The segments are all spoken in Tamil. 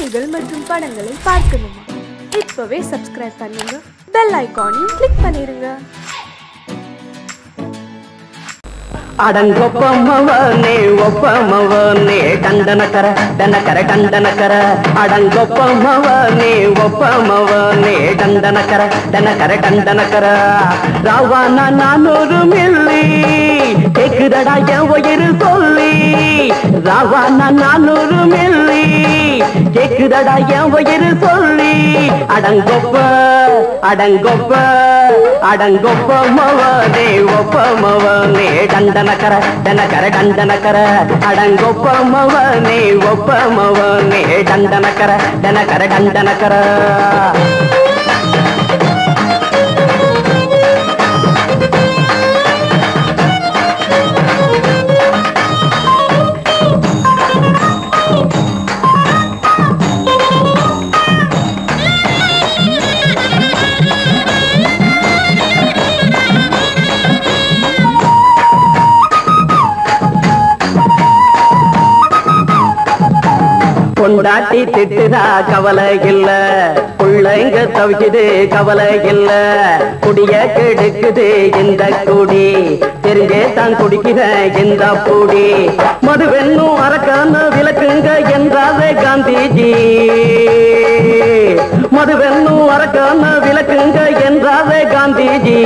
பாடல்கள் மற்றும் படங்களை பார்க்கணுமா இப்பவே சப்ஸ்கிரைப் பண்ணுங்க பெல் ஐகானையும் கிளிக் பண்ணிருங்க அடங்கொப்பமவனே ஒப்பமவனே டண்டனக்கர டனக்கர டண்டனக்கர அடங்கொப்பமவனே ஒப்பமவனே டண்டனக்கர டனக்கர டண்டனக்கர ராவானா நானூறு மில்லி கேக்குதடா என் உயிர் சொல்லி ராவானா நானூறு மில்லி கேக்குதடா என் உயிர் சொல்லி அடங்கொப்ப அடங்கொப்ப அடங்கொப்பமவனே ஒப்பமவனே டண்டனக்கர டனக்கர டண்டனக்கர அடங்கொப்பமவனே ஒப்பமவனே டண்டனக்கர டனக்கர டண்டனக்கர பொண்டாட்டி திட்டுதா கவலை இல்ல பிள்ளைங்க தவிக்குது கவலை இல்ல குடிய கெடுக்குது இந்த குடி தெரிஞ்சே தான் குடிக்கிற இந்த பூடி மதுவென்னும் அரக்கான விளக்குங்க என்றாவே காந்திஜி மதுவென்னும் அரக்கான விளக்குங்க என்றாவே காந்திஜி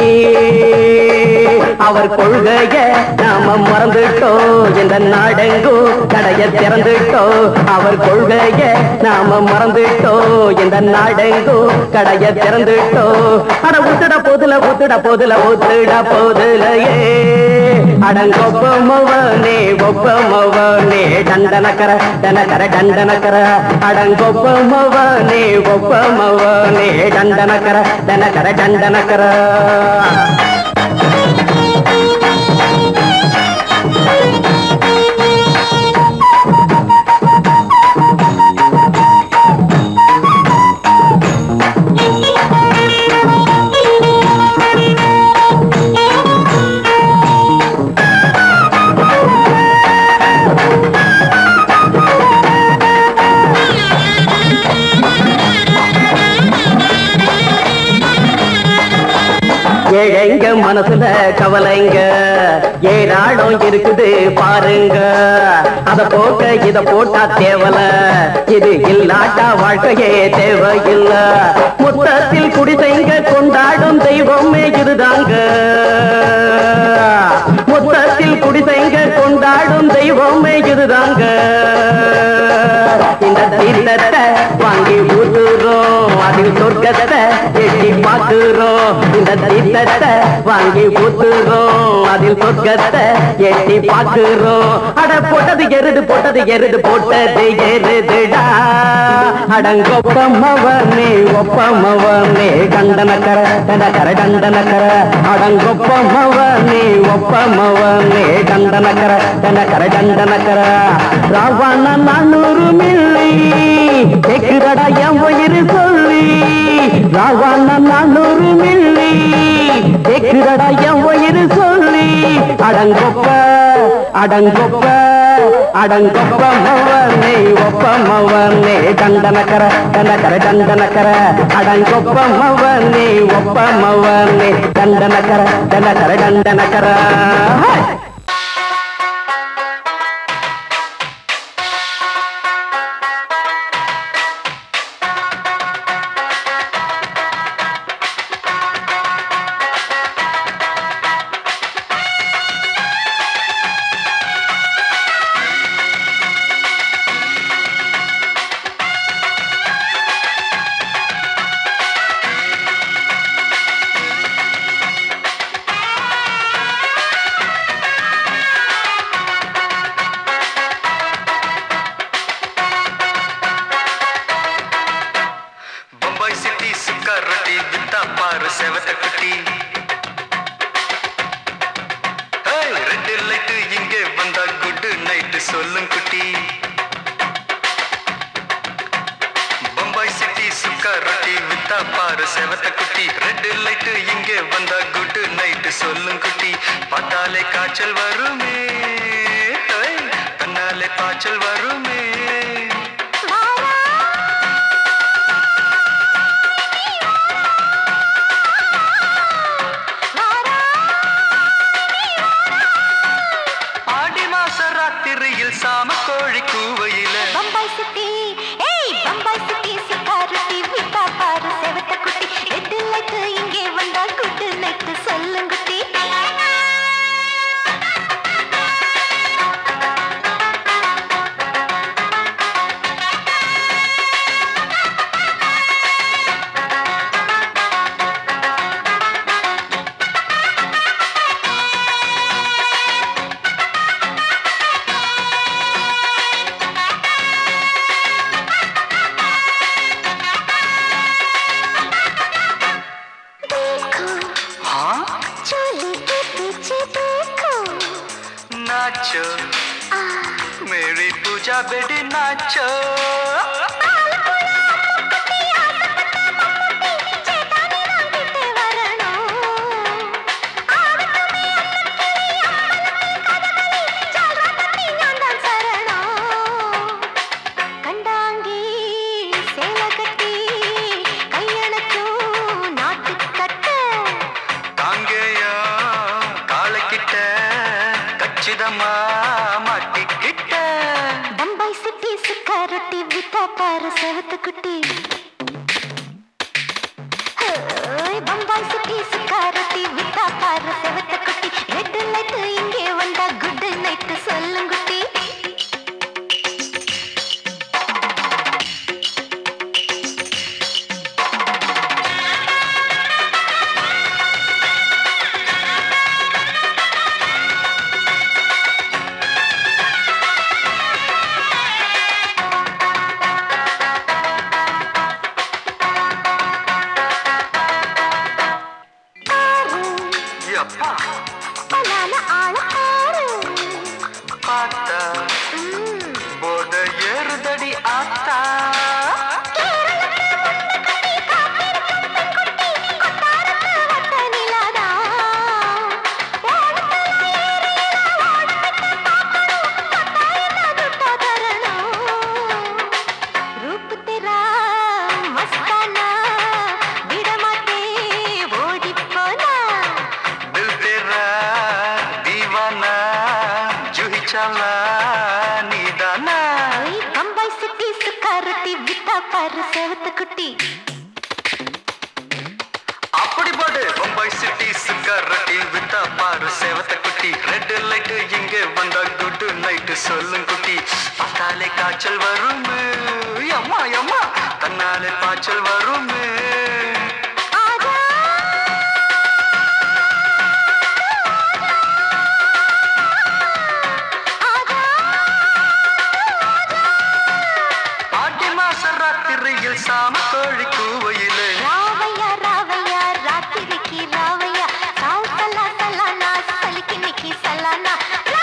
அவர் கொள்கைய நாம மறந்துட்டோம் இந்த நாடெங்கோ கடைய திறந்துட்டோம் அவர் கொள்கைய நாம மறந்துட்டோம் இந்த நாடெங்கோ கடைய திறந்துட்டோம் அட ஊத்துட போதுல ஊத்துட போதுல ஊத்துட போதுலையே அடங்கொப்பமவனே ஒப்பமவனே டண்டனக்கர டனக்கர டண்டனக்கர அடங்கொப்பமவனே ஒப்பமவனே டண்டனக்கர டனக்கர டண்டனக்கர ஏழைங்க மனசுல கவலைங்க ஏராளம் இருக்குது பாருங்க அத போக்க இத போட்டா தேவல இது இல்லாட்டா வாழ்க்கையே தேவையில்ல மொத்தத்தில் குடிசைங்க கொண்டாடும் தெய்வமே இதுதாங்க மொத்தத்தில் குடிசைங்க கொண்டாடும் தெய்வமே இதுதாங்க இந்த தீர்த்தத்தை வாங்கி ஊத்துறோம் அதில் சொர்க்கத்தை எட்டி பார்க்கிறோம் இந்த தீர்த்தத்தை வாங்கி ஊத்துறோம் அதில் சொர்க்கத்தை எட்டி பார்க்கிறோம் அட போட்டது எருது போட்டது எருது போட்டது எருதுடா அடங்கொப்பமவனே ஒப்பமவனே கண்டனக்கர கண்டக்கர கண்டனக்கர அடங்கொப்பமவனே ஒப்பமவனே கண்டனக்கர கண்டக்கர கண்டனக்கர ராவண நானூறு மில்லி கேக்குதடா என் உயிர் சொல்லி ராவண நானூறு மில்லி கேக்குதடா என் உயிர் சொல்லி அடங்கொப்ப அடங்கொப்ப அடங்கொப்ப மவனே ஒப்ப மவனே தண்டனக்கர தண்டக்கர தண்டனக்கர அடங்கொப்ப மவனே ஒப்ப மவனே தண்டனக்கர தண்டக்கர தண்டனக்கர ஹே! பம்பாய் சிட்டி சுக்கா ரொட்டி வித்தா பாரு செவத்த குட்டி ஏய், ரெட்டு லைட்டு இங்கே வந்தா குட் நைட்டு சொல்லும் குட்டி பம்பாய் சிட்டி சுக்கா ரொட்டி வித்தா பாரு செவத்த குட்டி ரெட்டு லைட்டு இங்கே வந்தா குட் நைட்டு சொல்லும் குட்டி பார்த்தாலே காய்ச்சல் வருமே ஏய், தன்னாலே பாய்ச்சல் வருமே பெடி நாச்சோ கண்டாங்கி சேல கட்டி கையணக்கும் நாட்டு கட்ட காங்கேயா காலக்கிட்ட கச்சிதமா மாட்டிக்கிட்ட பம்பாய் சிட்டி சுக்கா ரொட்டி வித்தா பாரு செவத்து குட்டி ஹோய், பம்பாய் சிட்டி சுக்கா ரொட்டி வித்தா பாரு செவத்து குட்டி ரெட் லைட் இங்கே வந்தா குட் நைட் சொல்லுங்குட்டி ஆறு எப்பா பலான ஆள ஆறு பார்த்தா ம், போத ஏறுதடி ஆத்தா வட்ட நிலாதா ஓடத்துல ஏறியல ஓடவிட்டு பார்க்கணும் பட்டாயன துட்டா தரணும் ரூப் தெரா மஸ்தானா விடமாட்டே ஓடிப் போனா தில் தேரா தீவானா ஜூஹி சாலா நீதானா ஐ, பம்பாய் சிட்டி சுக்கா ரொட்டி வித்தா பாரு செவத்து குட்டி அப்படி பாடு பம்பாய் சிட்டி சுக்கரட்டி வித்தா பாரு சேவத்த குட்டி ரெட் லைட் இங்கே வந்தா குட் நைட் சொல்லும் குட்டி பார்த்தாலே காய்ச்சல் வரும் அம்மா அம்மா தன்னாலே பாய்ச்சல் வரும் ஆஜா ஆஜா ஆட்டி மாச ராத்திரியில் சாம கோழி கூவையிலே ராவையா ராவையா ராத்திரிக்கு ராவையா சால் சலா சலானா சலிக்கு நிக்கி சலானா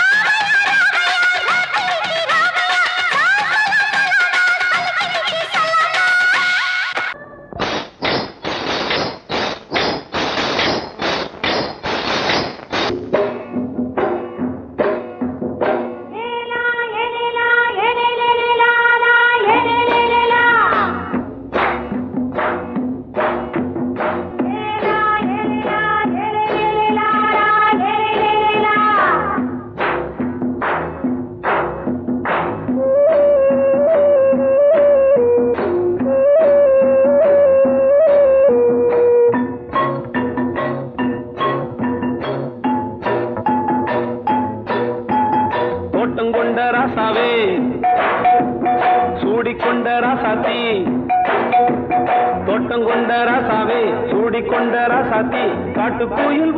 தோட்டம் கொண்ட ராசாவே சூடிக்கொண்ட ராசாத்தி தோட்டம் கொண்ட ராசாவே சூடிக்கொண்ட ராசாத்தி காட்டு கோயில்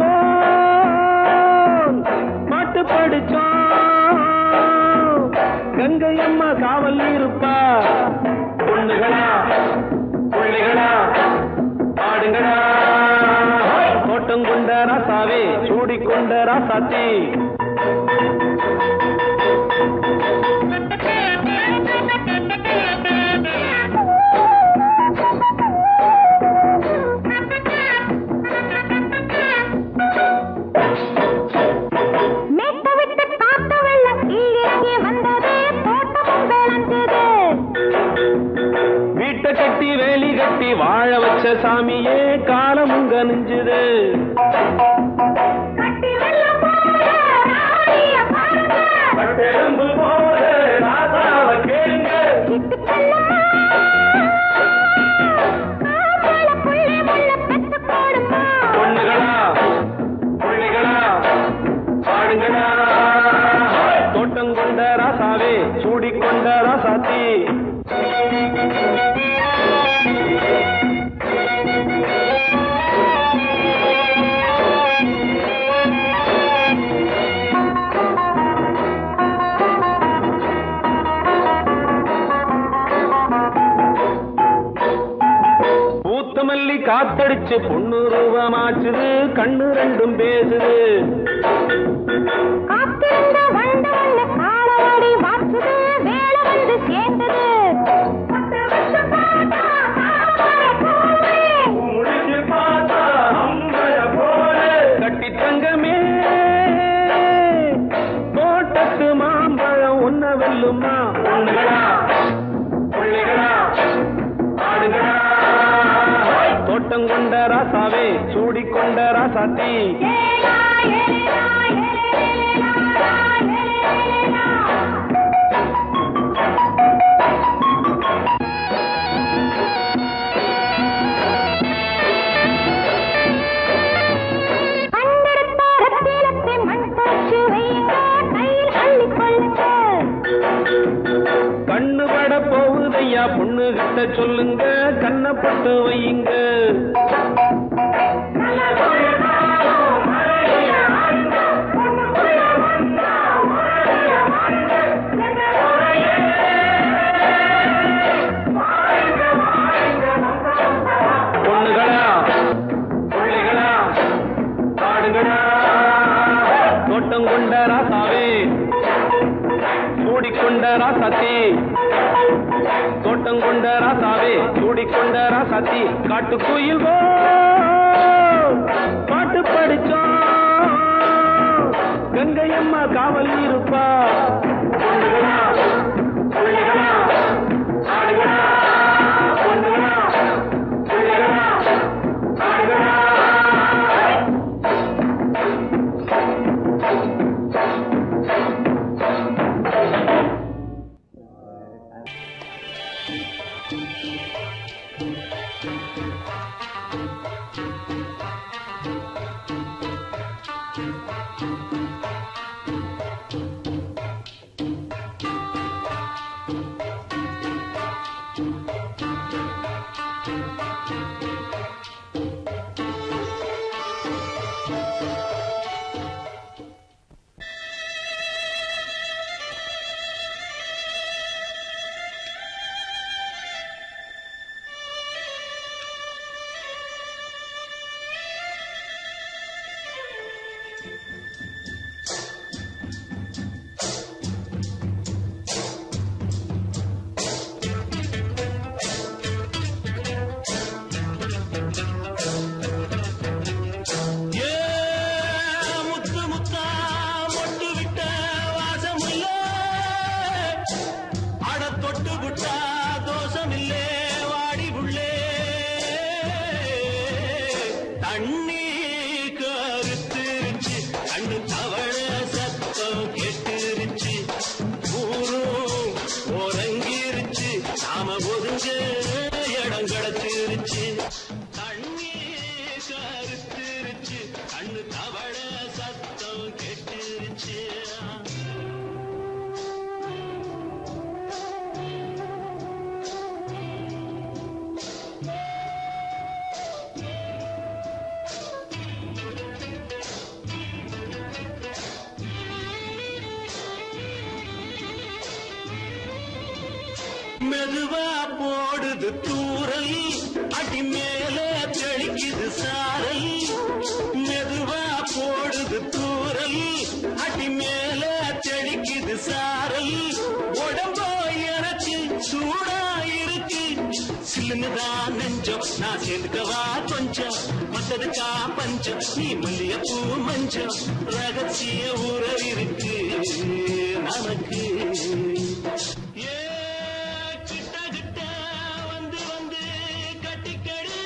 பாட்டு படிச்சோம் கங்கை அம்மா காவல் இருப்பா பொண்ணுகளா பிள்ளைகளா ஆடுங்களா தோட்டம் கொண்ட ராசாவே சூடிக்கொண்ட ராசாத்தி மேட்ட விட்டு காத்த வெள்ளம் கீழிறங்கி வந்தது தோட்டமும் விளைஞ்சது வீட்டை கட்டி வேலி கட்டி வாழ வச்ச சாமியே காலமும் கனிஞ்சுது கட்டி வெள்ளம் போல ராணிய பாருங்க பட்டெலும்பு போல ராசாவ கேளுங்க கிட்டு செல்லம்மா காப்பாள புள்ளை முள்ள பெத்து போடுமா பொண்ணுகளா பிள்ளைகளா பாடுங்களா தோட்டம் கொண்ட ராசாவே சூடிக்கொண்ட ராசாத்தி பூத்த மல்லி காத்தடிச்சு பொண்ணு ரூபமாச்சுது கண்ணு ரெண்டும் பேசுது காத்திருந்த வண்ட வண்ண காலவாடி வாச்சுது வேலை வந்தது பத்து வருஷம் பார்த்தா தாமரை பூவே. முடிஞ்சு பார்த்தா அம்பர போல கட்டி தங்கமே தோட்டத்து மாம்பழம் உன்ன வெல்லுமா பொண்ணுகளா பிள்ளைகளா ஆடுகளா தோட்டம் கொண்ட ராசாவே சூடிக்கொண்ட ராசாத்தி ஏலா, ஏலா, ஏலேலா, ஏலேலா. கண்டெடுத்த ரத்தினத்தை மண் போச்சு வையுங்க, கையில் அள்ளிக் கொள்ளுங்க. கண்ணு பட போகுதையா பொண்ணு கிட்ட சொல்லுங்க கண்ணப்பட்டு வையுங்க பொண்ணுகளா பிள்ளைகளா ஆடுகளா தோட்டம் கொண்ட ராசாவே சூடிக்கொண்ட ராசாத்தி தோட்டம் கொண்ட ராசாவே சூடிக்கொண்ட ராசாத்தி காட்டு குயில் பாட்டு படிச்சோம் கங்கை அம்மா காவல் இருப்பா பொண்ணுகளா, பிள்ளைகளா, ஆடுகளா, பொண்ணுகளா, பிள்ளைகளா, ஆடுகளா. ஏ முத்து முத்தா மொட்டு விட்ட வாசமில்ல அட தொட்டு விட்டா தோஷமில்லே வாடி புள்ளே தண்ணி கருத்துருச்சு கண்ணு தவழ சத்தம் கேட்டுருச்சு ஊரும் உறங்கிருச்சு நாம ஒதுங்க இடம் கிடச்சிருச்சு தண்ணி கருத்துருச்சு கண்ணு தவழ சத்தம் கேட்டுருச்சு மெதுவா போடுது தூரல் அடி மேல தெளிக்குது சாரல் மெதுவா போடுது தூரல் அடி மேல தெளிக்குது சாரல் உடம்போ எனக்கு சூடா இருக்கு சில்லுன்னுதான் நெஞ்சம் நான் சேர்ந்துக்கவா கொஞ்சம் மத்ததுக்கா பஞ்சம் நீ மல்லிகைப்பூ மஞ்சம் ரகசிய உறவிருக்கு நமக்கு ஏ கிட்ட கிட்ட வந்து வந்து கட்டிக்கடி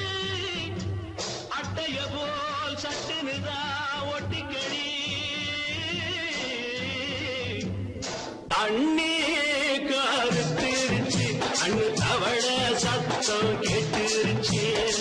அட்டைய போல் சட்டுனுதா ஒட்டிக்கடி தண்ணி கருத்திருச்சு அண்ணு தவழ சத்தம் கேட்டுருச்சு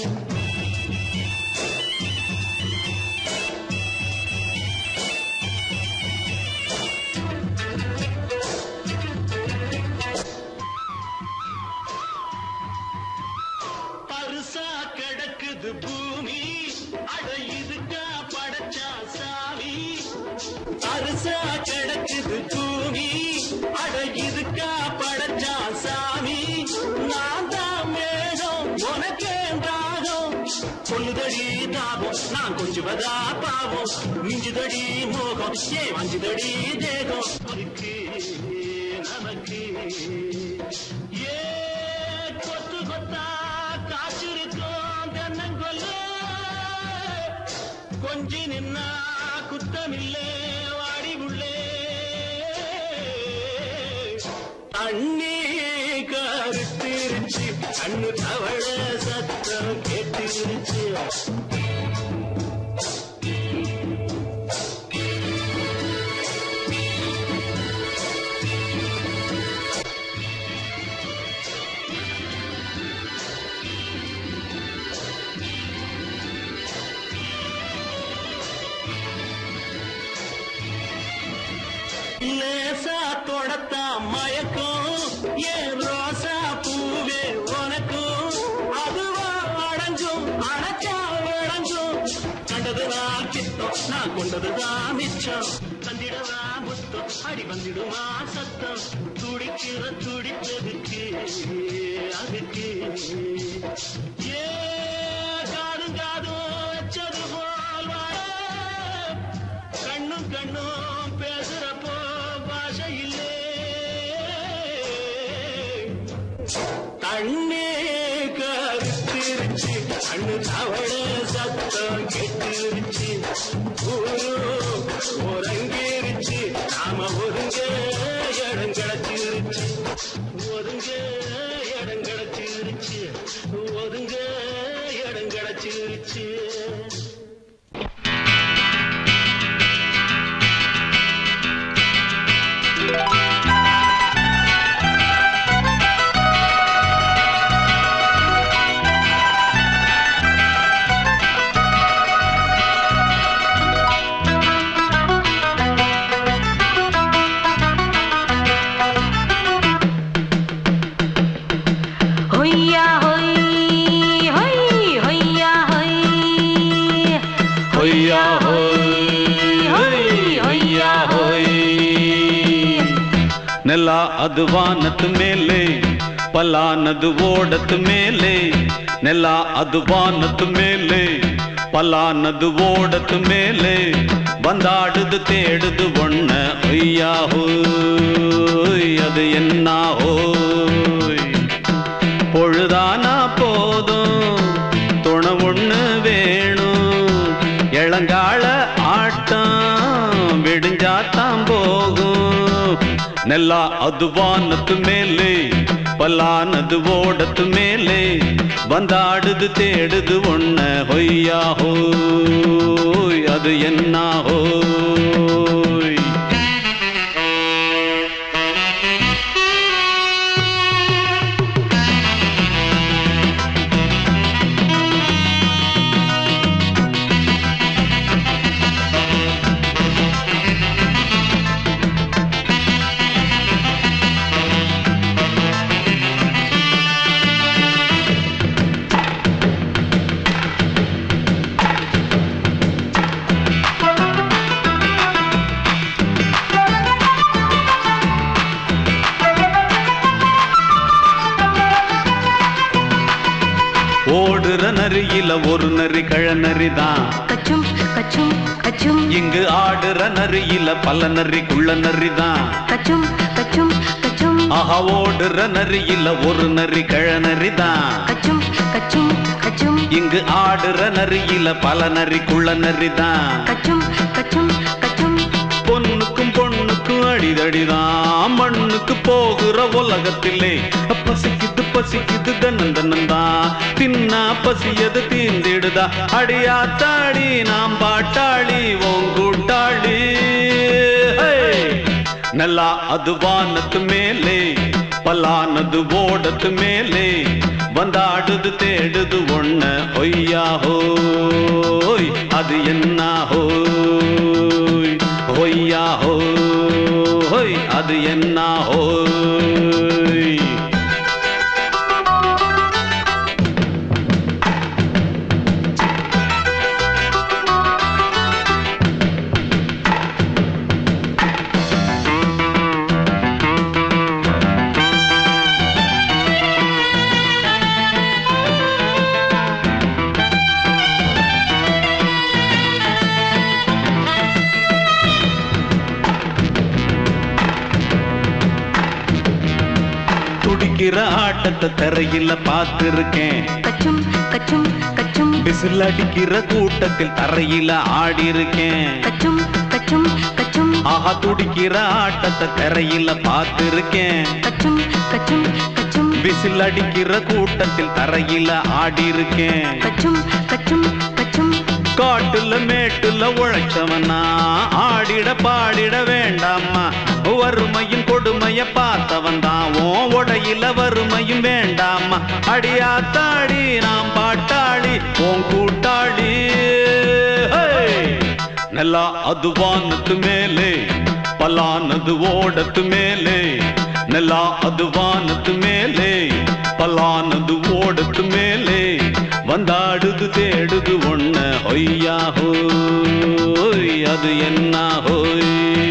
பருசா கிடக்குது பூமி அட இதுக்கா படைச்சா சாமி பருசா கிடக்குது பூமி அட இதுக்கா படைச்சா சாமி நான் தான் மேகம் உனக்கே தாகம் சொல்லுதடி தாபம் நான் கொஞ்சுவதா பாவம் மிஞ்சுதடி மோகம் ஏ வஞ்சுதடி தேகம் இருக்கு நமக்கு ஏ கொத்து கொத்தா காய்ச்சிருக்கோம் தென்னங்கொல்ல கொஞ்சி நின்னா குத்தமில்லே வாடி உள்ளே தண்ணி கருத்திருச்சு கண்ணு தவழ சத்தம் கேட்டிருச்சு லேசா தொடத்தா மயக்கும் ஏன் ரோசா பூவே உனக்கும் அதுவா அடங்கும் அடைச்சா அடங்கும் கண்டதுதான் கித்தம் நான் கொண்டதுதான் மிச்சம் தந்திடவா முத்தம் அடி வந்திடுமா சத்தம் துடிக்கிற துடிப்பதுக்கு அதுக்கு ஏ காதும் காதும் வச்சது போல் வாழ கண்ணும் கண்ணும் பேசுறப்போ பாஷை இல்லே தண்ணே கருத்திருச்சு கண்ணு தவள சத்தம் கெட்டிருச்சு ஊரு ஒரங்கிருச்சு நாம ஒருங்க இடம் கிடைச்சிருச்சு ஒருங்க இடம் கிடைச்சிருச்சு ஒருங்க இடம் கிடைச்சிருச்சு ஹொய்யா ஹொய் ஹொய் ஹொய்யா ஹொய் ஹொய்யா ஹொய் ஹொய் ஹொய்யா ஹொய் ನೆಲ ಅದು ವಾನದ ಮೇಲೆ ಪಲಾನದು ಓಡದ ಮೇಲೆ ನೆಲ ಅದು ವಾನದ ಮೇಲೆ ಪಲಾನದು ಓಡದ ಮೇಲೆ ಬಂದಾಡುದು தேடுது ஒண்ண ஒய்யா ஹோய் அது என்ன ஹோய் பொழுதானா போதும் துணை ஒண்ணு வேணும் இளங்கால ஆட்டம் விடிஞ்சாத்தான் போகும் நெல்லா அது வானத்து மேலே பல்லானது ஓடத்து மேலே வந்தாடுது தேடுது ஒண்ண ஹொய்யா ஹோய் அது என்ன ஹோய் ஓடுற நரியில ஒரு நரி கழநரி தான் கச்சும் கச்சும் கச்சும் இங்கு ஆடுற நரியில பல நரி குள்ள நரி தான் கச்சும் கச்சும் கச்சும் ஆஹா ஓடுற நரியில ஒரு நரி கழநரி தான் கச்சும் கச்சும் கச்சும் இங்கு ஆடுற நரியில பல நரி குள்ள நரி தான் கச்சும் கச்சும் கச்சும் பொண்ணுக்கும் பொண்ணுக்கும் அடிதடிதான் மண்ணுக்கு போகிற உலகத்திலே பசிக்குது பசிக்குது தன்னன் தன்னந்தான் தின்னா பசியது தீர்ந்திடுதா அடியாத்தாடி நாம் பாட்டாளி ஓங்கூட்டாளி நல்லா அது வானத்து மேலே பலானது ஓடத்து மேலே வந்தாடுது தேடுது ஒண்ண ஒய்யா ஹோய் அது என்ன ஹோய் ஹொய்யா ஹோய் அது என்ன ஹோய் துடிக்கிற ஆட்டத்தை தரையில பார்த்திருக்கேன் கச்சும் கச்சும் கச்சும் விசில் அடிக்கிற கூட்டத்தில் தரையில ஆடி இருக்கேன் கச்சும் கச்சும் கச்சும் ஆஹா துடிக்கிற ஆட்டத்தை தரையில பார்த்திருக்கேன் கச்சும் கச்சும் கச்சும் விசில் அடிக்கிற கூட்டத்தில் தரையில ஆடி இருக்கேன் கச்சும் கச்சும் கச்சும் காட்டுல மேட்டுல உழைச்சவனா ஆடிட பாடிட வேண்டாமா வறுமையும் கொடுமைய பார்த்தவன் தான் ஓ உடையில வறுமையும் வேண்டாமா அடியாத்தாடி நாம் பாட்டாளி ஓன் கூட்டாளி ஹே! நல்லா அது வானத்து மேலே பலானது ஓடத்து மேலே நல்லா அது வானத்து மேலே பலானது ஓடத்து மேலே வந்தாடுது தேடுது ஒண்ண ஹொய்யா ஹோய் அது என்ன ஹோய்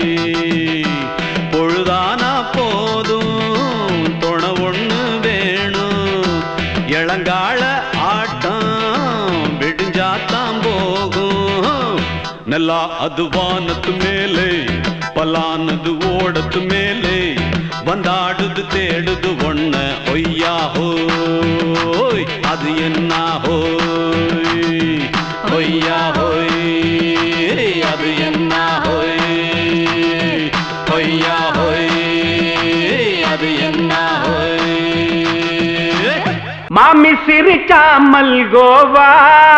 பொழுதானா போதும் துணை ஒண்ணு வேணும் இளங்கால ஆட்டம் விடிஞ்சாத்தான் போகும் நல்லா அது வானத்து மேலே பலானது ஓடத்து மேலே வந்தாடுது தேடுது ஒண்ண ஒய்யா ஹோய் அது என்ன ஹோய் ஒய்யா ஹோய் அது என்ன ஹோய் ஒய்யா ஹோய் அது என்ன ஹோய் மாமி சிரிச்சா மல்கோவா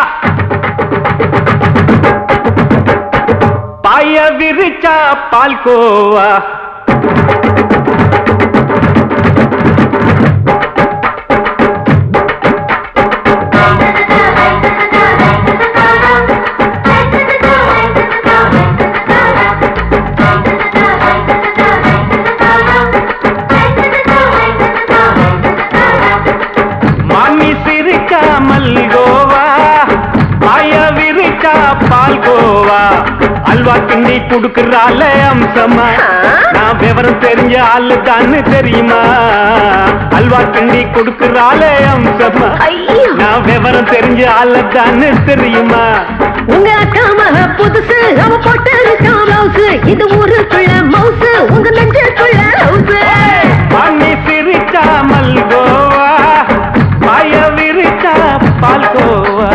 பாய விரிச்சா பால்கோவா மாமி சிரிச்சா மல்கோவா பாய விரிச்சா பால்கோவா அல்வா கிண்டி குடுக்கறால அம்சமா நான் விவரம் தெரிஞ்ச ஆளு தான்னு தெரியுமா அல்வா கிண்டி குடுக்கறால அம்சமா நான் விவரம் தெரிஞ்ச ஆளு தான்னு தெரியுமா உங்க அக்கா மக புதுசு அவ போட்டு பிளவுஸ் இது ஊருக்குள்ள மவுசு உங்க நெஞ்சுக்குள்ள ஹவுஸ் மாமி சிரிச்சா மல்கோவா பாய விரிச்சா பால்கோவா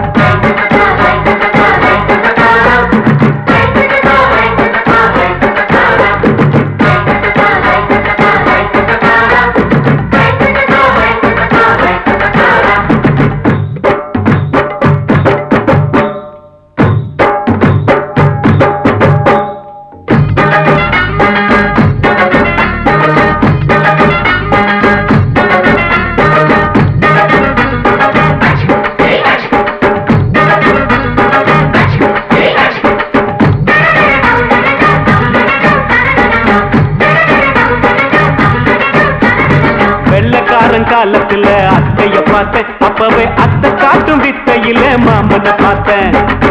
வெள்ளக்காரன் காலத்துல அத்தைய பார்த்தேன் அப்பவே அத்தை காட்டும் வித்தையில மாமனை பார்த்தேன்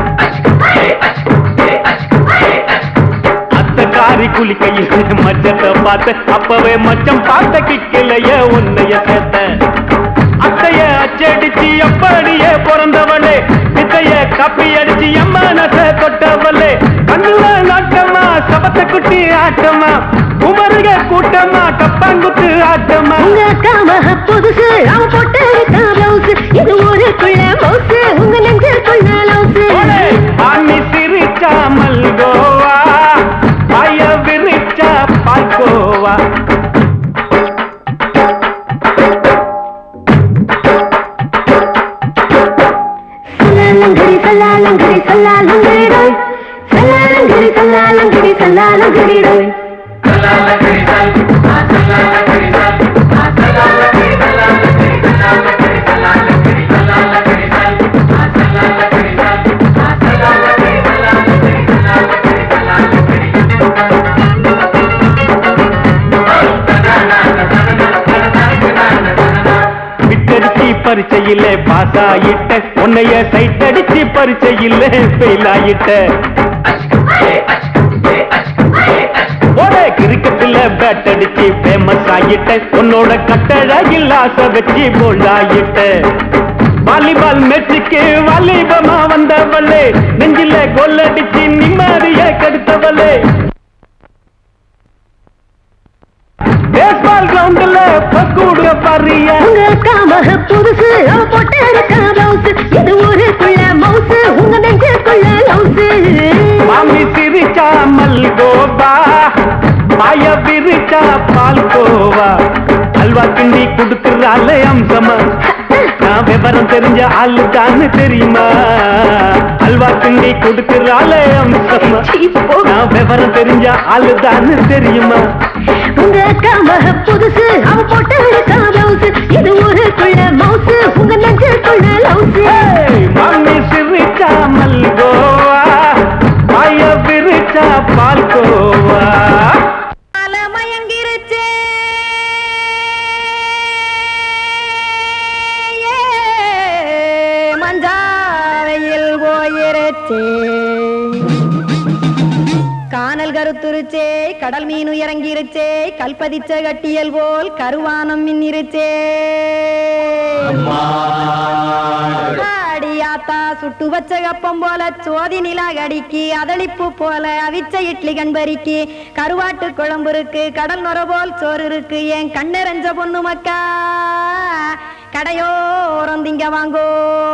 அத்தை காரி குளிக்கையில் மச்சத்தை பார்த்தேன் அப்பவே மச்சம் பார்த்த கிக்கலைய உன்னைய சேர்த்த அத்தைய அச்சடிச்சு அப்படியே பிறந்தவளே வித்தைய கப்பி அடிச்சு எம்மனச தொட்டவளே கண்ணுல நாட்டமா சபத்த குட்டி ஆட்டமா குமருக கூட்டமா கப்பாங்குத்து ஆட்டமா உங்க அக்கா மக புதுசு அவ போட்டு பிளவுஸ் இது ஊருக்குள்ள மவுசு உங்க நெஞ்சுக்குள்ள ஓடே, லவுஸ் மாமி சிரிச்சா மல்கோவா பாய விரிச்சா பால்கோவா சல்லாலங்கடி சல்லாலங்கடி சல்லாலங்கடி டோய் சல்லாலங்கடி சல்லாலங்கடி சல்லாலங்கடி டோய் விட்டடிச்சு பரீட்சையில பாஸ் ஆயிட்ட உன்னைய சைட் அடிச்சு பரீட்சையில ஃபெயில் ஆயிட்ட ஓட கிரிக்கெட்ல பேட் அடிச்சு ஃபேமஸ் ஆயிட்ட உன்னோட கட்டழகில் ஆசை வச்சு போல்ட் ஆயிட்ட வாலிபால் மேட்சுக்கு வாலிபமா வந்தவளே நெஞ்சில கோல் அடிச்சு நிம்மதிய கெடுத்தவளே பேஸ்பால் கிரவுண்ட்ல பக்கூடுக பாரியா உங்க அக்கா மக புதுசு அவ போட்டு இருக்கா பிளவுஸ் இது ஊருக்குள்ள மவுசு உங்க நெஞ்சுக்குள்ள லவுசு மாமி சிரிச்சா மல்கோவா பாய விரிச்சா பால்கோவா அல்வா கிண்டி கொடுக்கறாள் அம்சமா நான் விவரம் தெரிஞ்ச ஆளுதான்னு தெரியுமா அல்வா கிண்டி கொடுக்கறாள் அம்சமா நான் விவரம் தெரிஞ்ச ஆளுதான்னு தெரியுமா உங்க அக்கா மக புதுசு அவ போட்டு இருக்கா பிளவுஸ் இது ஊருக்குள்ள மவுசு உங்க நெஞ்சுக்குள்ள லவுசு ஏய், மாமி சிரிச்சா மல்கோவா பாய விரிச்சா பால்கோவா மயங்கிருச்சே மஞ்சாவையில் போயிருச்சே கானல் கருத்துருச்சே கடல் மீன் இறங்கிருச்சே கல்பதிச்ச கட்டியல் போல் கருவானம் மின்னிருச்சே ஆடியாத்தா சுட்டு வச்ச கப்பம் போல சோதி நிலா கடிக்கு அதளிப்பு போல அவிச்ச இட்லி கண்பறிக்கு கருவாட்டு குழம்பு இருக்கு கடல் நுர போல் சோறு இருக்கு என் கண்ணெரஞ்ச பொண்ணு மக்கா கடையோரம் திங்க வாங்கோ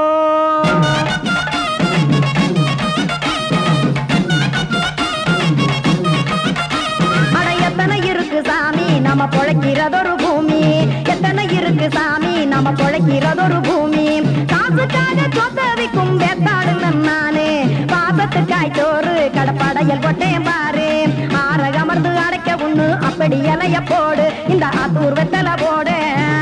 அட எத்தனை இருக்கு சாமி நம்ம பொழைக்கிறதொரு பூமி எத்தனை இருக்கு சாமி நம்ம பொழைக்கிறதொரு பூமி காசுக்காக சொத்தவிக்கும் வேத்தாடு நானு பாசத்துக்காய் சோறு கடப்படையல் கொட்டேன் பாரு ஆற அமர்ந்து அடைக்க ஒண்ணு அப்படி இலைய போடு இந்த ஆத்தூர் வெத்தலை போடு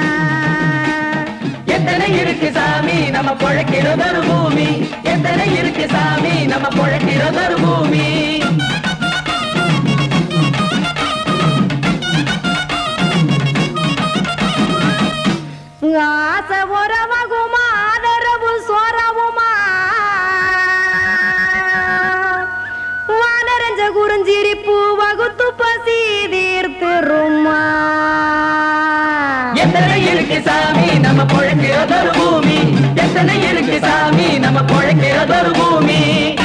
எத்தனை இருக்கு சாமி நம்ம பொழைக்கிறதொரு பூமி எத்தனை இருக்கு சாமி நம்ம பொழைக்கிறதொரு பூமி ஆசை உறவகுமா ஆதரவு சோறவுமா வானரஞ்ச குறிஞ்சிரிப்பு வகுத்து பசி தீர்த்துருமா எத்தனை இருக்கு சாமி நம்ம பொழைக்கிறதொரு பூமி எத்தனை இருக்கு சாமி நம்ம பொழைக்கிறதொரு பூமி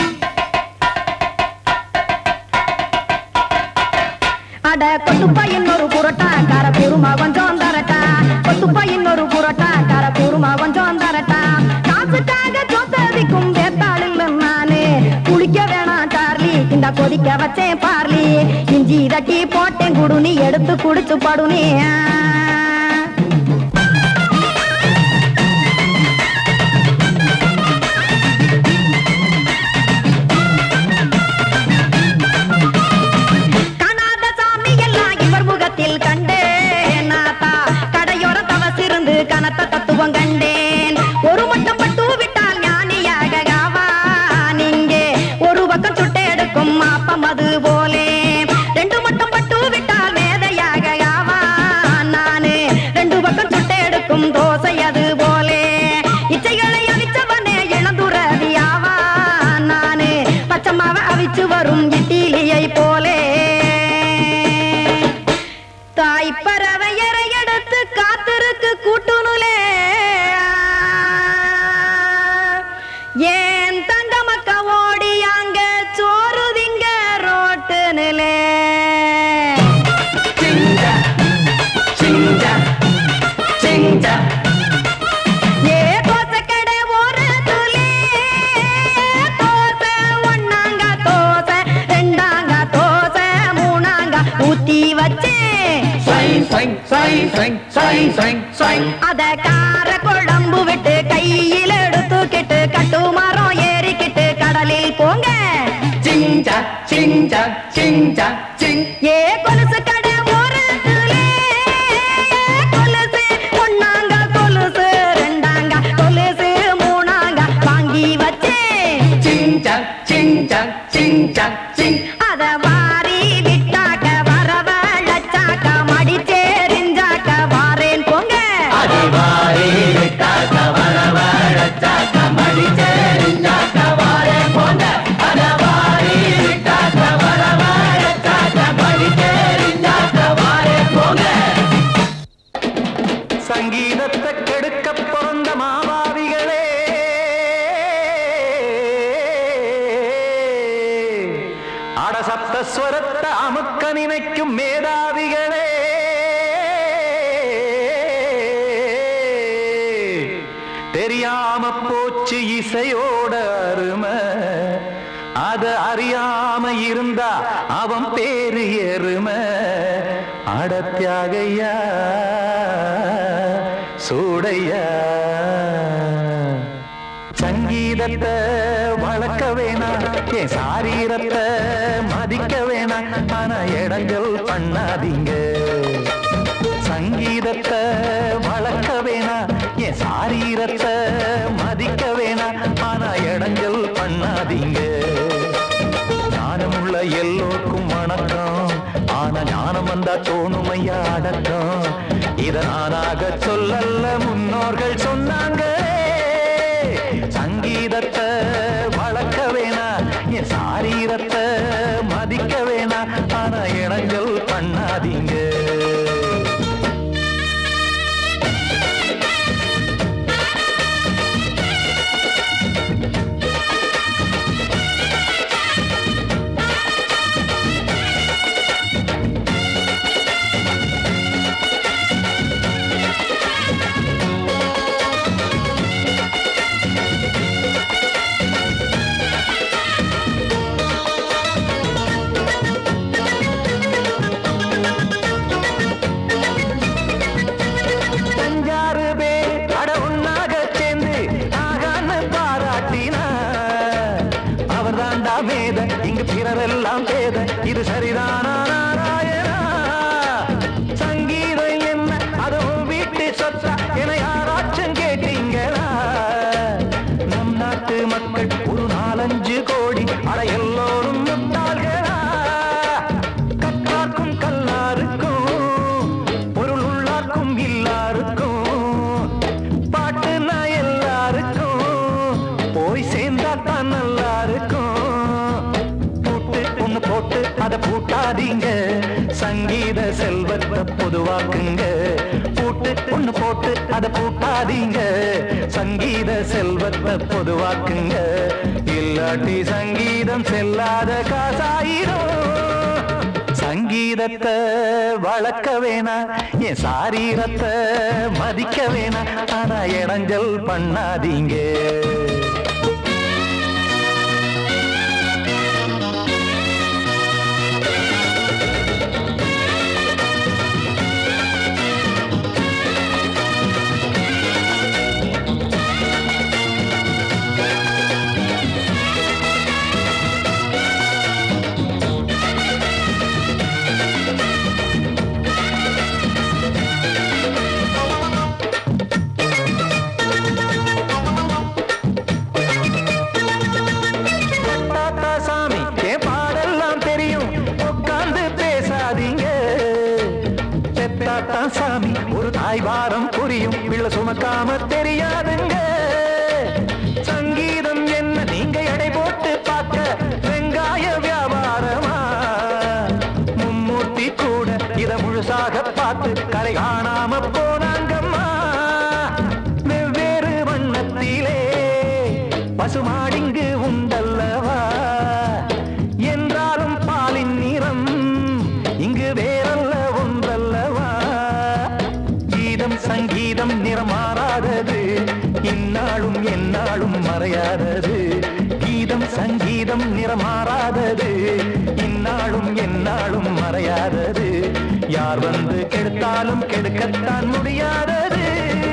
அட கொத்துப்பா இன்னொரு புரோட்டா கார பெருமா கொஞ்சம் தரட்டா கொத்துப்பா இன்னொரு புரோட்டா கார பெருமா கொஞ்சம் தரட்டா காசுக்காக சொத்ததிக்கும் வேத்தாள் இல்ல நானு குளிக்க வேணாம் சார்லி இந்த கொதிக்க வச்சேன் பார்லி இஞ்சி தட்டி போட்டேன் குடுனி எடுத்து குடிச்சு படுனி காணாத சாமி எல்லாம் இவர் முகத்தில் கண்டேன் நாத்தா கடையோர தவசிருந்து கனத்த தத்துவம் கண்டேன் ஒரு மட்டம் பட்டு விட்டால் ஞானியாக ஆவான் இங்கே ஒரு பக்கம் சுட்டு எடுக்கும் மாப்பம் அது போலே ரெண்டு மட்டம் பட்டு விட்டால் மேதையாக ஆவான் நானு ரெண்டு பக்கம் சுட்டு எடுக்கும் தோசை அது போலே இச்சைகளை அவிச்சவனே இளந்துறவி ஆவான் நானு பச்சமாவ அவிச்சு வரும் இட்டிலியை போலே தாய் பறவையரை எடுத்து காத்திருக்கு கூட்டுனுலே ஏன் தங்க மக்க ஓடி அங்க சோறு திங்க ரோட்டு நிலே சிங்கா சிங்கா சிங்கா ஏ தோசை கடை ஓரத்துலே தோசை ஒண்ணாங்க தோசை ரெண்டாங்க தோசை மூணாங்க ஊத்தி வச்சேன் சைன் சைன் சைன் சைன் சைன் சைன் சைன் அத கார குழம்பு விட்டு கையில் எடுத்துக்கிட்டு கட்டுமரம் ஏறிக்கிட்டு கடலில் போங்க சிங்கா சிங்கா சிங்கா சிங் ஏ கொலுசு கடை ஓரத்துலே கொலுசு ஒண்ணாங்க கொலுசு ரெண்டாங்க கொலுசு மூணாங்க வாங்கி வச்சேன் சிங்கா சிங்கா சிங்கா சிங் அத வாரி விட்டாக்க வரவழைச்சாக்க மடிச்சேரிஞ்சாக்க வாரேன் போங்க அடிவாரி விட்டாக்க வரவழைச்சாக்க மடிச்சேரிஞ்சாக்க வாரே போங்க அடவாரி விட்டாக்க வரவழைச்சாக்க தெரியாம போச்சு இசையோட அருமை அத அறியாம இருந்தா அவன் பேரு எருமை அடத்தியாகையா சூடையா சங்கீதத்தை வளர்க்க வேணாம் என் சாரீரத்தை மதிக்க வேணாம் ஆனா இடங்கள் பண்ணாதீங்க சங்கீதத்தை வளர்க்க வேணாம் என் சாரீரத்தை மதிக்க வேணாம் ஆனா இடங்கள் பண்ணாதீங்க ஞானமுள்ள எல்லோருக்கும் வணக்கம் ஆனா ஞானம் வந்தா தோணுமையா அடக்கம் இத நானாக சொல்லல்ல முன்னோர்கள் சொன்னாங்க சங்கீதத்தை வளர்க்க வேணா என் சாரீரத்தை மதிக்க வேணா ஆனா இடங்கள் பண்ணாதீங்க அஞ்சாறு பேர் அட ஒன்னாக சேர்ந்து ஆகான்னு பாராட்டினா அவர் தாண்டா மேத இங்கு பிறரெல்லாம் பேத இது சரிதானா நாராயணா சங்கீதம் என்ன அதுவும் வீட்டு சொத்தா என யாராச்சும் கேட்டீங்களா நம் நாட்டு மக்கள் ஒரு நாலஞ்சு கோடி அட எல்லோரும் முட்டாள்களா கற்றார்க்கும் கல்லாருக்கும் பொருள் உள்ளார்க்கும் இல்லாருக்கும் பாட்டுனா எல்லாருக்கும் போய் சேர்ந்தா தான் நல்லா இருக்கும் பூட்டு ஒண்ணு போட்டு அதை பூட்டாதீங்க சங்கீத செல்வத்தை பொதுவாக்குங்க பூட்டு ஒண்ணு போட்டு அதை பூட்டாதீங்க சங்கீத செல்வத்தை பொதுவாக்குங்க இல்லாட்டி சங்கீதம் செல்லாத காசாயிரும் சங்கீதத்தை வளர்க்க வேணா என் சாரீரத்தை மதிக்க வேணா ஆனா இடைஞ்சல் பண்ணாதீங்க தாத்தா சாமி என் பாடெல்லாம் தெரியும் உட்கார்ந்து பேசாதீங்க பெத்தாத்தா சாமி ஒரு தாய் வாரம் புரியும் பிள்ளை சுமக்காம தெரியாதுங்க சங்கீதம் என்ன நீங்க எடை போட்டு பார்க்க வெங்காய வியாபாரமா மும்மூர்த்தி கூட இத முழுசாக பார்த்து கரை காணாம போனாங்கம்மா வெவ்வேறு வண்ணத்திலே பசுமாடிங்கு உண்டல்லவா என்றாலும் பாலின் நிறம் இங்கு வேறல்ல ஒன்றல்லவா கீதம் சங்கீதம் நிறம் மாறாதது இந்நாளும் எந்நாளும் மறையாதது கீதம் சங்கீதம் நிறம் மாறாதது இந்நாளும் எந்நாளும் மறையாதது யார் வந்து கெடுத்தாலும் கெடுக்கத்தான் முடியாதது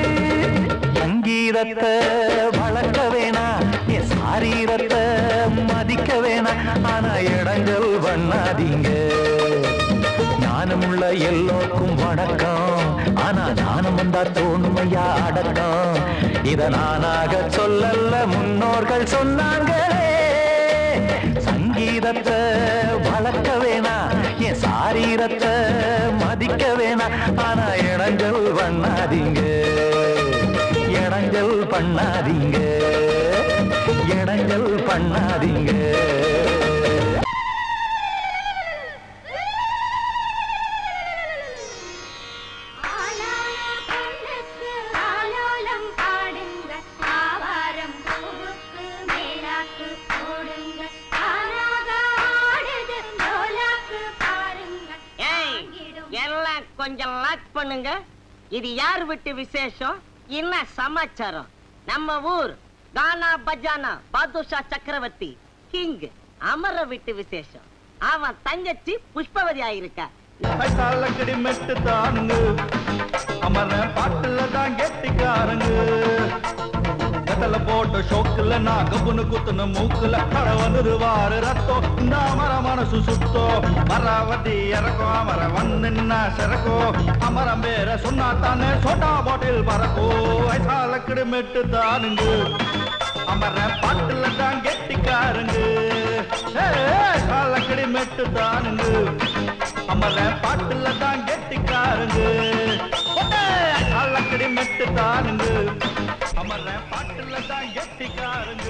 சங்கீதத்தை வளர்க்க வேணா என் சாரீரத்தை மதிக்க வேணா ஆனா இடங்கள் பண்ணாதீங்க ஞானமுள்ள எல்லோருக்கும் வணக்கம் ஆனா ஞானம் வந்தா தோணுமையா அடக்கம் இத நானாக சொல்லல்ல முன்னோர்கள் சொன்னாங்களே சங்கீதத்தை வளர்க்க வேணா என் சாரீரத்தை மதிக்க வேணா ஆனா இடங்கள் பண்ணாதீங்க இடங்கள் பண்ணாதீங்க இடங்கள் பண்ணாதீங்க ஆலால பொண்ணுக்கு ஆலோலம் பாடுங்க ஆவாரம் பூவுக்கு மேலாக்கு போடுங்க ஆனாக ஆடுது லோலாக்கு பாருங்க ஏய் தாங்கிடும். எல்லாம் கொஞ்சம் லாக் பண்ணுங்க இது யார் வீட்டு விசேஷம் என்ன சமாச்சாரம் நம்ம ஊர் கானா பஜானா பாதுஷா சக்கரவர்த்தி கிங் அமர விட்டு விசேஷம் அவன் தங்கச்சி புஷ்பவதி ஆயிருக்கா கடி மெட்டு தானுங்க அமர பாட்டுல தான் கெட்டிக்காரங்க கதல போட்ட ஷோக்குல நான் கப்புனு குத்துன மூக்குல கட வந்துருவாரு ரத்தம் இந்த அமர மனசு சுத்தோ மராவதி இறக்கும் அமர வந்து சிறக்கோ அமரம் பேர சொன்னா தானே சோட்டா பாட்டில் பறக்கோ வயசாலக்கடி மெட்டு தானுங்க அமர பாட்டுல தான் கெட்டிக்காரங்க காலக்கடி மெட்டு தானுங்க அமர பாட்டுல தான் கெட்டிக்காரங்க காலக்கடி மெட்டு தானுங்க அமர பாட்டுல தான் கெட்டிக்காரங்க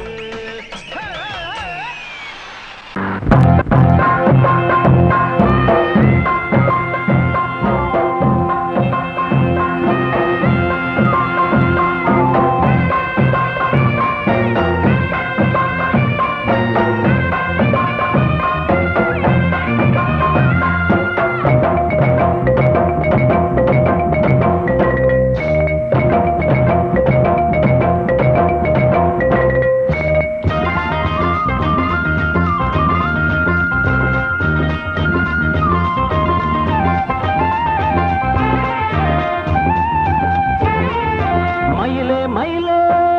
மயிலே மயிலே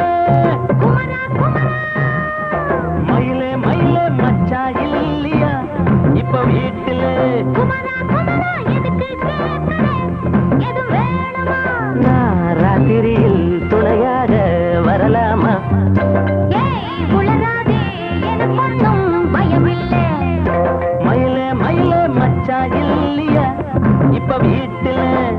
மயிலே மயிலே மச்சா இல்லையா இப்ப வீட்டுல நான் ராத்திரியில் துணையாக வரலாமா மயிலே மயிலே மச்சா இல்லையா இப்ப வீட்டுல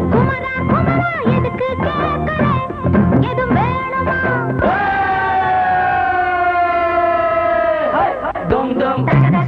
டும் டும்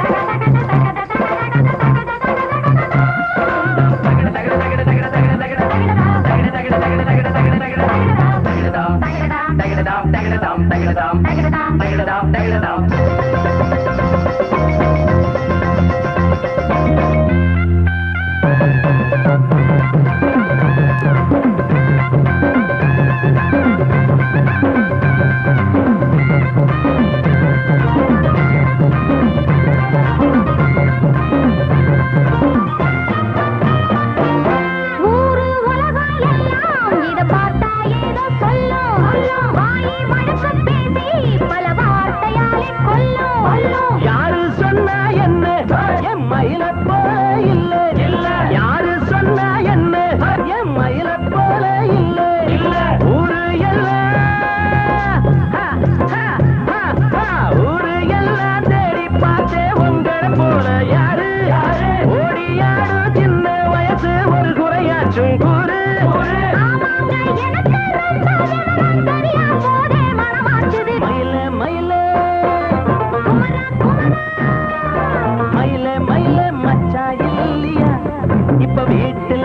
யாரு சொன்னா என்ன என் மயில போல இல்ல இல்ல யாரு சொன்னா என்ன என் மயில போல இல்ல இல்ல ஊரு எல்லாம் ஹா, ஹா, ஹா, ஹா. ஊரு எல்லாம் தேடி பார்த்தே உங்களை போல யாரு ஓடியாடு சின்ன வயசு ஒரு குறையாச்சும் கூறு மயில மயில மயில மயில மச்சா இல்லையா இப்ப வீட்டுல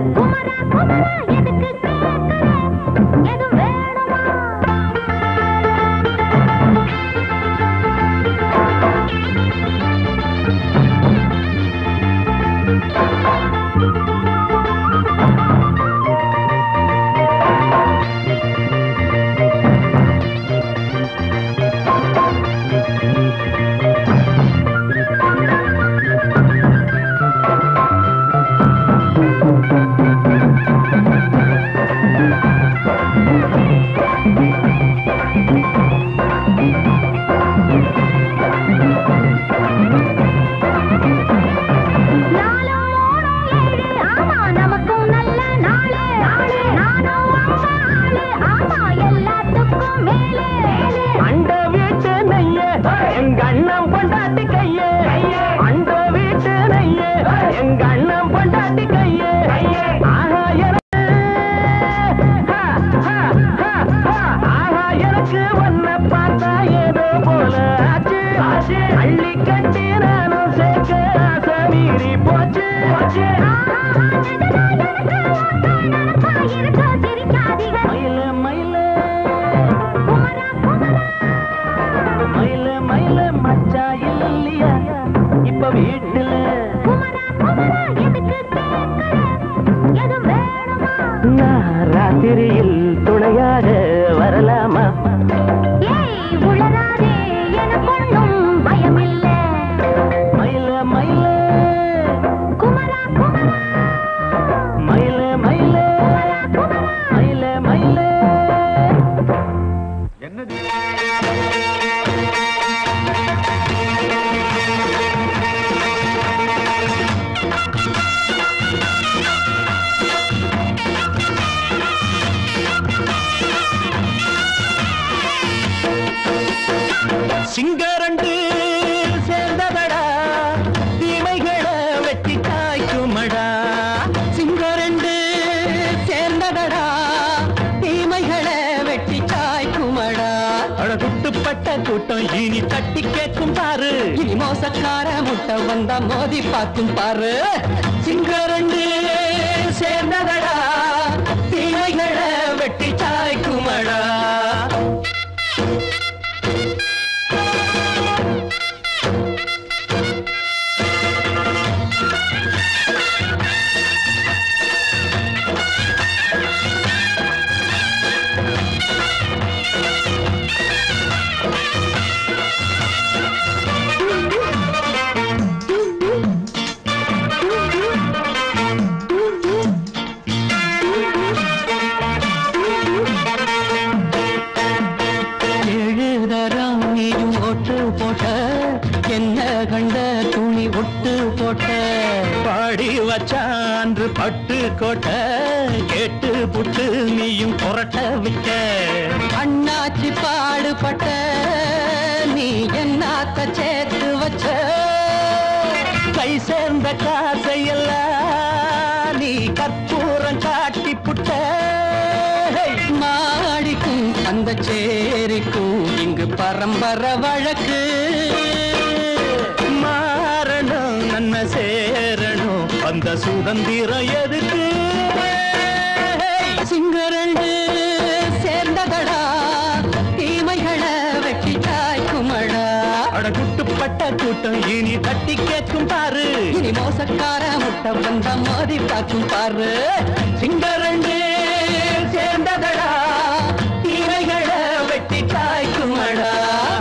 அண்ட வீட்டு நெய்ய எங்க அண்ணன் பொண்டாட்டி கைய அண்ட வீட்டு நெய்ய எங்க அண்ணன் பொண்டாட்டி கைய ஆஹா எனக்கு ஹா, ஹா, ஹா, ஹா. ஆஹா எனக்கு உன்னை பார்த்தா ஏதோ போல ஆச்சு அள்ளி கட்டி நானும் சேர்க்க ஆசை மீறி போச்சு மயில மயில மயில மயில மச்சா இல்லையா இப்ப வீட்டுல சிங்கரண்டு சேர்ந்ததடா தீமைகளை வெட்டி காய்க்குமடா சிங்கரண்டு சேர்ந்ததடா தீமைகளை வெட்டி காய்க்குமடா அழகுட்டுப்பட்ட கூட்டம் இனி தட்டி கேட்கும் பாரு இனி மோசக்கார முட்டை வந்தா மோதி பார்க்கும் பாரு சிங்கரண்டு சேர்ந்ததடா தீமைகளை வெட்டி சாய்க்குமடா எழுதறாம் நீயும் ஒட்டு போட்ட என்ன கண்ட துணி ஒட்டு போட்ட பாடி வச்சான்று பட்டு கோட்ட கேட்டு புட்டு நீயும் புரட்ட விட்ட அண்ணாச்சி பாடுபட்ட நீ என்னாத்த சேர்த்து வச்ச கை சேர்ந்த காசையெல்லாம் நீ கற்பூரம் காட்டி புட்ட மாடிக்கும் அந்த சேரிக்கும் இங்கு பரம்பரை வழக்கு மாறணும் நன்மை சேரணும் அந்த சுதந்திரம் எதுக்கு சிங்கரண்டு சேர்ந்ததடா தீமைகளை வெட்டி காய்க்குமடா அடகுட்டுப்பட்ட கூட்டம் இனி தட்டி கேட்கும் பாரு இனி மோசக்கார முட்டை வந்த மோதி பார்க்கும் பாரு சிங்கரண்டு சேர்ந்ததடா தீமைகளை வெட்டி காய்க்குமடா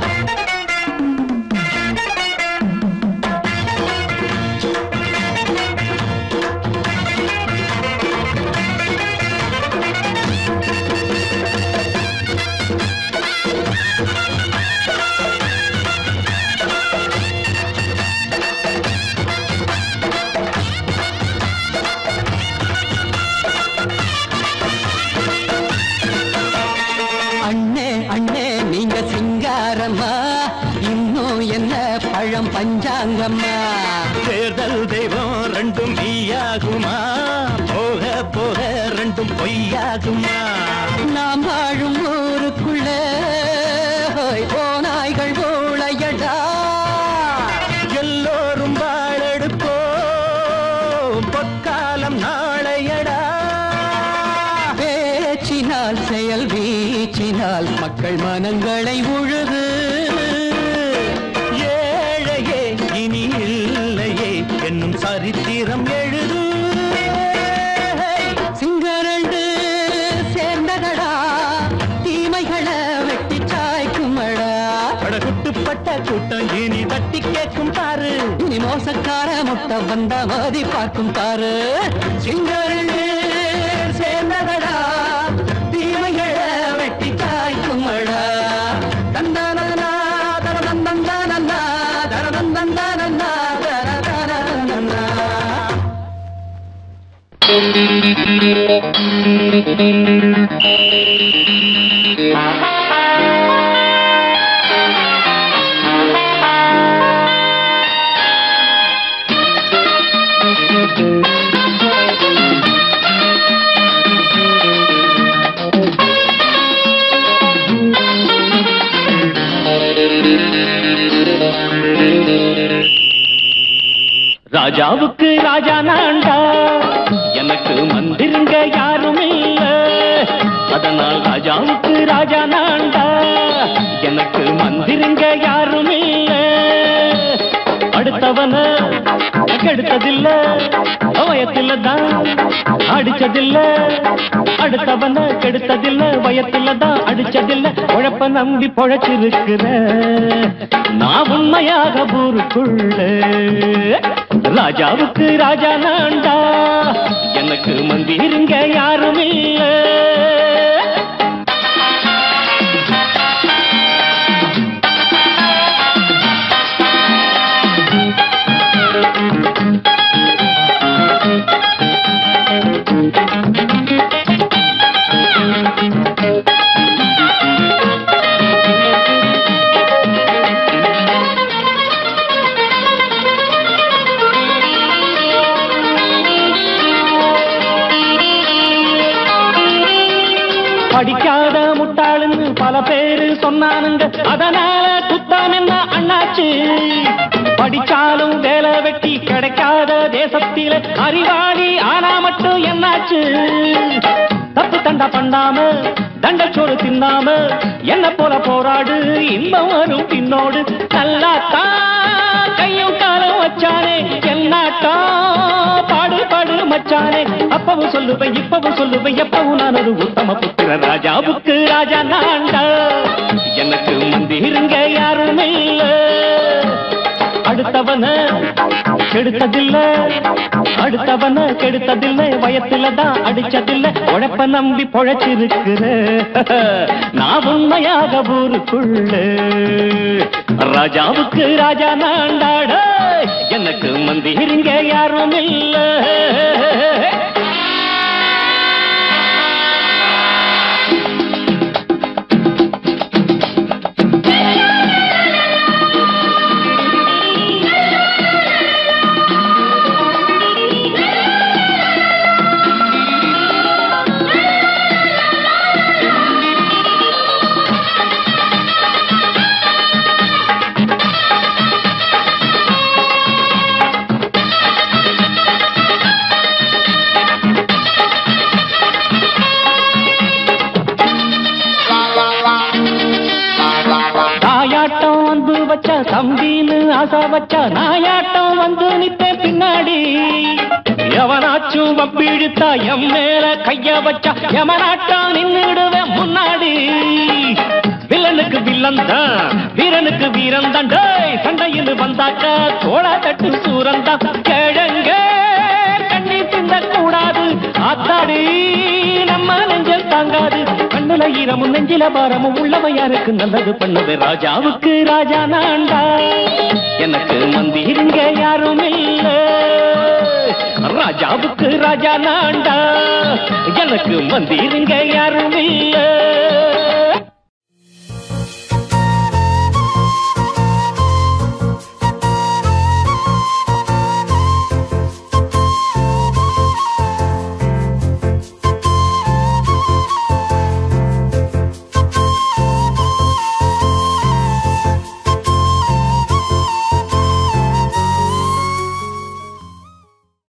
அண்ணே அண்ணே நீங்க சிங்காரம்மா இன்னும் என்ன பழம் பஞ்சாங்கம்மா தேர்தல் தெய்வம் ரெண்டும் மெய்யாகுமா போக போக ரெண்டும் பொய்யாகுமா நாம் வாழும் ஊருக்குள்ள ஹோய், ஓநாய்கள் ஊழையடா எல்லோரும் வாழெடுப்போம் பொற்காலம் நாளையடா பேச்சினால் செயல் வீச்சினால் மக்கள் மனங்களை உழுது ஏழையே இனி இல்லையே என்னும் சரித்திரம் எழுது சிங்கரண்டு சேர்ந்ததடா தீமைகளை வெட்டி சாய்க்குமடா படகுட்டுப்பட்ட கூட்டம் இனி தட்டி கேட்கும் பாரு இனி மோசக்கார முட்டை வந்த மோதி பார்க்கும் பாரு சிங்கரண்டு சேர்ந்ததடா தீமைகளை வெட்டி காய்க்குமடா தந்தானா தரதந்தந்தானா தரதந்தந்தானா தரதந்தந்தானா ராஜாவுக்கு ராஜா நான்டா எனக்கு மந்திருங்க யாரும் இல்ல அதனால் ராஜாவுக்கு ராஜா நான்டா எனக்கு மந்திருங்க யாரும் இல்ல அடுத்தவன கெடுத்ததில்ல வயத்தில தான் அடிச்சதில்ல அடுத்தவன கெடுத்ததில்ல வயத்தில தான் அடிச்சதில்ல உழப்ப நம்பி பொழைச்சிருக்கிற நான் உண்மையாக ஊருக்குள்ள ராஜாவுக்கு ராஜா நான்டா எனக்கு மந்திருங்க யாரும் இல்ல பேரு சொன்னானுங்க அதனால குத்தம் என்ன அண்ணாச்சு படிச்சாலும் வேலை வெட்டி கிடைக்காத தேசத்தில அறிவாளி ஆனா மட்டும் என்னாச்சு தப்பு தண்டா பண்ணாம தண்டச்சோறு தின்னாம என்ன போல போராடு இன்பம் வரும் பின்னோடு நல்லாத்தான் கையும் காலம் வச்சானே என்னாட்டா பாடு பாடு மச்சானே அப்பவும் சொல்லுவேன் இப்பவும் சொல்லுவேன் எப்பவும் நான் ஒரு உத்தம புத்திர ராஜாவுக்கு ராஜா நான்டா எனக்கு மந்திருங்க யாரும் இல்ல அடுத்தவன கெடுத்ததில்ல அடுத்தவன கெடுத்ததில்ல வயத்துல தான் அடிச்சதில்ல உழைப்ப நம்பி பொழைச்சிருக்கிற நான் உண்மையாக ஊருக்குள்ள ராஜாவுக்கு ராஜா நாண்டாட எனக்கு மந்திரிங்க யாரும் இல்ல தாயாட்டம் வந்து வச்ச தம்பின்னு ஆசை வச்ச நாயாட்டம் வந்து நித்தேன் பின்னாடி எவனாச்சும் வப்பிழுத்தா எம் மேல கைய வச்சா எமனாட்டம் நின்னுடுவேன் முன்னாடி வில்லனுக்கு வில்லன் தான் வீரனுக்கு வீரன் தான் டேய் சண்டையில் வந்தாக்கா தோளா தட்டு சூரன் தான் கிழங்க கண்ணி தின்ன கூடாது ஆத்தாடி நம்ம நெஞ்சல் தாங்காது கண்ணுல ஈரமும் நெஞ்சில பாரமும் உள்ளவன் யாருக்கு நல்லது பண்ணது ராஜாவுக்கு ராஜா நான்டா எனக்கு மந்திருங்க யாரும் இல்ல ராஜாவுக்கு ராஜா நான்டா எனக்கு மந்திருங்க யாரும் இல்ல